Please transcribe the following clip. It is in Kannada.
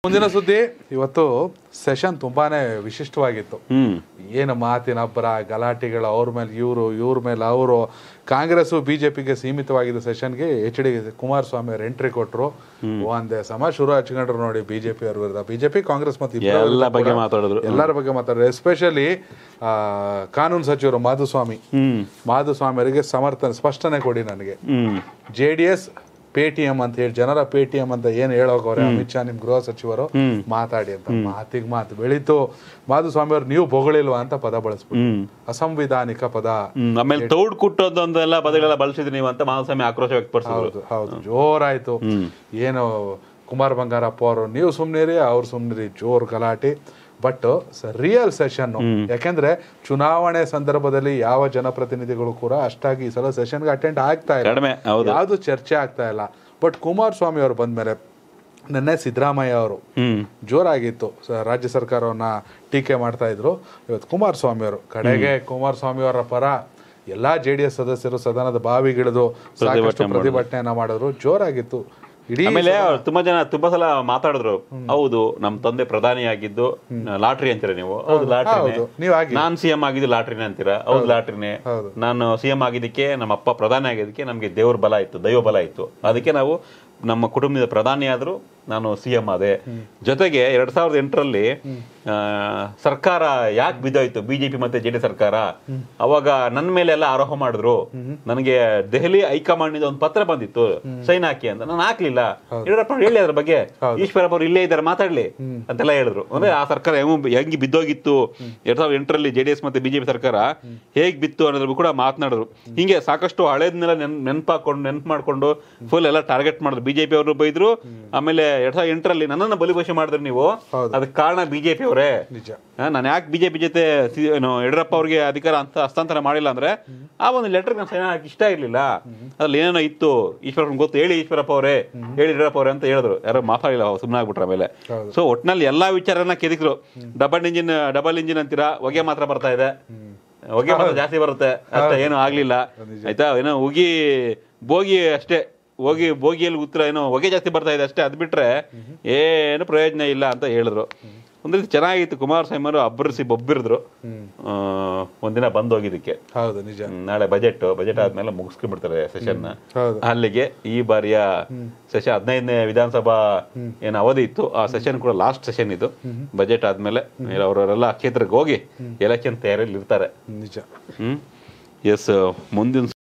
ಮುಂದಿನ ಸುದ್ದಿ ಇವತ್ತು ಸೆಷನ್ ತುಂಬಾನೇ ವಿಶಿಷ್ಟವಾಗಿತ್ತು ಹ್ಮ್ ಏನು ಮಾತಿನ ಅಬ್ಬರ ಗಲಾಟೆಗಳು ಅವ್ರ ಮೇಲೆ ಇವರು ಇವ್ರ ಮೇಲೆ ಅವರು ಕಾಂಗ್ರೆಸ್ ಬಿಜೆಪಿಗೆ ಸೀಮಿತವಾಗಿದ್ದ ಸೆಷನ್ಗೆ ಎಚ್ ಡಿ ಕುಮಾರಸ್ವಾಮಿ ಅವ್ರು ಎಂಟ್ರಿ ಕೊಟ್ಟರು ಒಂದೇ ಸಮ ಶುರು ಹಚ್ಕೊಂಡ್ರು ನೋಡಿ ಬಿಜೆಪಿ ಅವ್ರ ವಿರುದ್ಧ ಬಿಜೆಪಿ ಕಾಂಗ್ರೆಸ್ ಮತ್ತು ಇಬ್ರ ಎಲ್ಲ ವಿರುದ್ಧ ಬಗ್ಗೆ ಕೂಡ ಮಾತಾಡಿದ್ರು. ಎಲ್ಲರ ಬಗ್ಗೆ ಮಾತಾಡಿದ್ರು ಎಸ್ಪೆಷಲಿ ಕಾನೂನು ಸಚಿವರು ಮಾಧುಸ್ವಾಮಿ ಹ್ಮ್ ಮಾಧುಸ್ವಾಮಿ ಅವರಿಗೆ ಸಮರ್ಥನೆ ಸ್ಪಷ್ಟನೆ ಕೊಡಿ ನನಗೆ ಹ್ಮ್ ಜೆ ಡಿ ಎಸ್ ಪೇಟಿಎಂ ಅಂತ ಹೇಳಿ ಜನರ ಪೇಟಿಎಂ ಅಂತ ಏನು ಹೇಳೋಗವ್ರೆ ಅಮಿತ್ ಶಾ ನಿಮ್ ಗೃಹ ಸಚಿವರು ಮಾತಾಡಿ ಅಂತ ಮಾತಿಗೆ ಮಾತು ಬೆಳೀತು ಮಾಧುಸ್ವಾಮಿ ಅವ್ರು ನೀವು ಬೊಗಳಿಲ್ವಾ ಅಂತ ಪದ ಬಳಸ್ಬಿಟ್ಟು ಹ್ಮ್ ಅಸಂವಿಧಾನಿಕ ಪದ ಹ್ಮ್. ಆಮೇಲೆ ತೌಡ್ ಕುಟ್ಟೋದೊಂದೆಲ್ಲ ಪದಗಳೆಲ್ಲ ಬಳಸಿದ್ರಿ ನೀವು ಅಂತ ಮಹಾಸ್ವಾಮಿ ಆಕ್ರೋಶ ವ್ಯಕ್ತಪಡಿಸಿದ್ರು ಹೌದು ಹೌದು ಜೋರಾಯ್ತು ಏನು ಕುಮಾರ್ ಬಂಗಾರಪ್ಪ ಅವರು ನೀವು ಸುಮ್ನಿರಿ ಅವ್ರು ಸುಮ್ನಿರಿ ಜೋರ್ ಗಲಾಟೆ ಬಟ್ ರಿಯಲ್ ಸೆಷನ್ ಯಾಕೆಂದ್ರೆ ಚುನಾವಣೆ ಸಂದರ್ಭದಲ್ಲಿ ಯಾವ ಜನಪ್ರತಿನಿಧಿಗಳು ಕೂಡ ಅಷ್ಟಾಗಿ ಈ ಸಲ ಸೆಷನ್ಗೆ ಅಟೆಂಡ್ ಆಗ್ತಾ ಇಲ್ಲ ಕಡಿಮೆ ಹೌದು ಯಾವುದು ಚರ್ಚೆ ಆಗ್ತಾ ಇಲ್ಲ ಬಟ್ ಕುಮಾರಸ್ವಾಮಿ ಅವರು ಬಂದ್ಮೇಲೆ ನಿನ್ನೆ ಸಿದ್ದರಾಮಯ್ಯ ಅವರು ಹ್ಮ್ ಜೋರಾಗಿತ್ತು ಸ- ರಾಜ್ಯ ಸರ್ಕಾರವನ್ನ ಟೀಕೆ ಮಾಡ್ತಾ ಇದ್ರು ಇವತ್ತು ಕುಮಾರಸ್ವಾಮಿ ಅವರು ಕಡೆಗೆ ಕುಮಾರಸ್ವಾಮಿ ಅವರ ಪರ ಎಲ್ಲಾ ಜೆ ಡಿ ಎಸ್ ಸದಸ್ಯರು ಸದನದ ಬಾವಿಗಿಳಿದು ಸಾಕಷ್ಟು ಪ್ರತಿಭಟನೆಯನ್ನ ಮಾಡಿದ್ರು ಜೋರಾಗಿತ್ತು ಇಡೀ ಆಮೇಲೆ ಅವ್ರು ತುಂಬಾ ಜನ ತುಂಬಾ ಸಲ ಮಾತಾಡಿದ್ರು ಹೌದು ನಮ್ ತಂದೆ ಪ್ರಧಾನಿ ಆಗಿದ್ದು ಲಾಟ್ರಿ ಅಂತೀರ ನೀವು ಹೌದು ಲಾಟ್ರಿನೇ ಹೌದು ನೀವು ಆಗಿ ನಾನ್ ಸಿಎಂ ಆಗಿದ್ದು ಲಾಟ್ರಿನೇ ಅಂತೀರಾ ಹೌದು ಲಾಟ್ರಿನೇ ಹೌದು. ನಾನು ಸಿಎಂ ಆಗಿದ್ದಕ್ಕೆ ನಮ್ಮ ಅಪ್ಪ ಪ್ರಧಾನಿ ಆಗಿದ್ದಕ್ಕೆ ನಮ್ಗೆ ದೇವ್ರ ಬಲ ಇತ್ತು ದೈವ ಬಲ ಇತ್ತು ಅದಕ್ಕೆ ನಾವು ನಮ್ಮ ಕುಟುಂಬದ ಪ್ರಧಾನಿ ಆದ್ರು ನಾನು ಸಿಎಂ ಆದೆ ಜೊತೆಗೆ ಎರಡ್ ಸಾವಿರದ ಎಂಟರಲ್ಲಿ ಆ, ಸರ್ಕಾರ ಯಾಕೆ ಬಿದ್ದೋಯ್ತು ಬಿಜೆಪಿ ಮತ್ತೆ ಜೆಡಿ ಸರ್ಕಾರ ಅವಾಗ ನನ್ನ ಮೇಲೆ ಎಲ್ಲ ಆರೋಪ ಮಾಡಿದ್ರು ನನಗೆ ದೆಹಲಿ ಹೈಕಮಾಂಡ್ ಇಂದ ಒಂದು ಪತ್ರ ಬಂದಿತ್ತು ಸೈನ್ ಹಾಕಿ ಅಂತ ನಾನು ಹಾಕ್ಲಿಲ್ಲ ಯಡಿಯೂರಪ್ಪ ಅವ್ರು ಹೇಳಿ ಅದ್ರ ಬಗ್ಗೆ ಈಶ್ವರಪ್ಪ ಅವ್ರು ಇಲ್ಲೇ ಇದ್ದಾರೆ ಮಾತಾಡ್ಲಿ ಅಂತೆಲ್ಲ ಹೇಳಿದ್ರು ಅಂದ್ರೆ ಆ ಸರ್ಕಾರ ಹೆಂಗ್ ಹೆಂಗ್ ಬಿದ್ದೋಗಿತ್ತು ಎರಡ್ ಸಾವಿರದ ಎಂಟರಲ್ಲಿ ಜೆಡಿಎಸ್ ಮತ್ತೆ ಬಿಜೆಪಿ ಸರ್ಕಾರ ಹೇಗ್ ಬಿತ್ತು ಅನ್ನೋದ್ರ ಬಗ್ಗೆ ಕೂಡ ಮಾತನಾಡಿದ್ರು ಹಿಂಗೆ ಸಾಕಷ್ಟು ಹಳೇದನ್ನೆಲ್ಲ ನೆನ್ ನೆನ್ಪಾಕೊಂಡು ನೆನ್ಪು ಮಾಡ್ಕೊಂಡು ಫುಲ್ ಎಲ್ಲ ಟಾರ್ಗೆಟ್ ಮಾಡಿದ್ರು ಬಿಜೆಪಿ ಅವರು ಬೈದ್ರು ಆಮೇಲೆ ಎರಡ್ ಸಾವಿರದ ಎಂಟರಲ್ಲಿ ನನ್ನನ್ನ ಬಲಿಪೋಷೆ ಮಾಡಿದ್ರು ನೀವು ಅದಕ್ಕೆ ಕಾರಣ ಬಿಜೆಪಿ ಅವರೇ ನಿಜ ನಾನು ಯಾಕೆ ಬಿಜೆಪಿ ಜೊತೆ ಸಿ- ಏನು ಯಡಿಯೂರಪ್ಪ ಅವ್ರಿಗೆ ಅಧಿಕಾರ ಅಂತ ಹಸ್ತಾಂತರ ಮಾಡಿಲ್ಲ ಅಂದ್ರೆ ಆ ಒಂದು ಲೆಟರ್ ನಾನು ಸೈನ್ ಹಾಕಿ ಇಷ್ಟ ಇರ್ಲಿಲ್ಲ ಅದ್ರಲ್ಲಿ ಏನೇನೋ ಇತ್ತು ಈಶ್ವರಪ್ಪ ಗೊತ್ತು ಹೇಳಿ ಈಶ್ವರಪ್ಪ ಅವರೇ ಹೇಳಿ ಯಡಿಯೂರಪ್ಪ ಅವರೇ ಅಂತ ಹೇಳಿದ್ರು ಯಾರು ಮಾತಾಡಿಲ್ಲ ಸುಮ್ಮನೆ ಆಗ್ಬಿಟ್ರ ಆಮೇಲೆ ಸೊ ಒಟ್ನಲ್ಲಿ ಎಲ್ಲಾ ವಿಚಾರನ ಕೆದಕಿದ್ರು ಡಬಲ್ ಇಂಜಿನ್ ಡಬಲ್ ಇಂಜಿನ್ ಅಂತೀರಾ ಹೊಗೆ ಮಾತ್ರ ಬರ್ತಾ ಇದೆ ಹೊಗೆ ಮಾತ್ರ ಜಾಸ್ತಿ ಬರುತ್ತೆ ಅಷ್ಟೇ ಏನು ಆಗ್ಲಿಲ್ಲ ಆಯ್ತಾ ಏನೋ ಉಗಿ ಬೋಗಿ ಅಷ್ಟೇ ಹೋಗಿ ಬೋಗಿಯಲ್ಲಿ ಉತ್ತರ ಏನೋ ಹೊಗೆ ಜಾಸ್ತಿ ಬರ್ತಾ ಇದೆ ಅಷ್ಟೇ ಅದ್ ಬಿಟ್ರೆ ಏನು ಪ್ರಯೋಜನ ಇಲ್ಲ ಅಂತ ಹೇಳಿದ್ರು ಒಂದ್ ರೀತಿ ಚೆನ್ನಾಗಿತ್ತು ಕುಮಾರಸ್ವಾಮಿ ಅವರು ಅಬ್ಬರಿಸಿ ಬೊಬ್ಬಿರಿದ್ರು ಆ, ಒಂದಿನ ಬಂದ್ ಹೋಗಿದ್ದಕ್ಕೆ ಹೌದು ನಿಜ ಹ್ಮ್, ನಾಳೆ ಬಜೆಟ್ ಬಜೆಟ್ ಆದ್ಮೇಲೆ ಮುಗಿಸ್ಕೊಂಡ್ಬಿಡ್ತಾರೆ ಸೆಷನ್ ಹೌದು. ಅಲ್ಲಿಗೆ ಈ ಬಾರಿಯ ಸೆಷನ್ ಹದಿನೈದನೇ ವಿಧಾನಸಭಾ ಏನು ಅವಧಿ ಇತ್ತು ಆ ಸೆಷನ್ ಕೂಡ ಲಾಸ್ಟ್ ಸೆಷನ್ ಇದು ಬಜೆಟ್ ಆದ್ಮೇಲೆ ಅವರವರೆಲ್ಲ ಕ್ಷೇತ್ರಕ್ಕೆ ಹೋಗಿ ಎಲೆಕ್ಷನ್ ತಯಾರಿಯಲ್ಲಿ ಇರ್ತಾರೆ ನಿಜ ಹ್ಮ್ ಎಸ್ ಮುಂದಿನ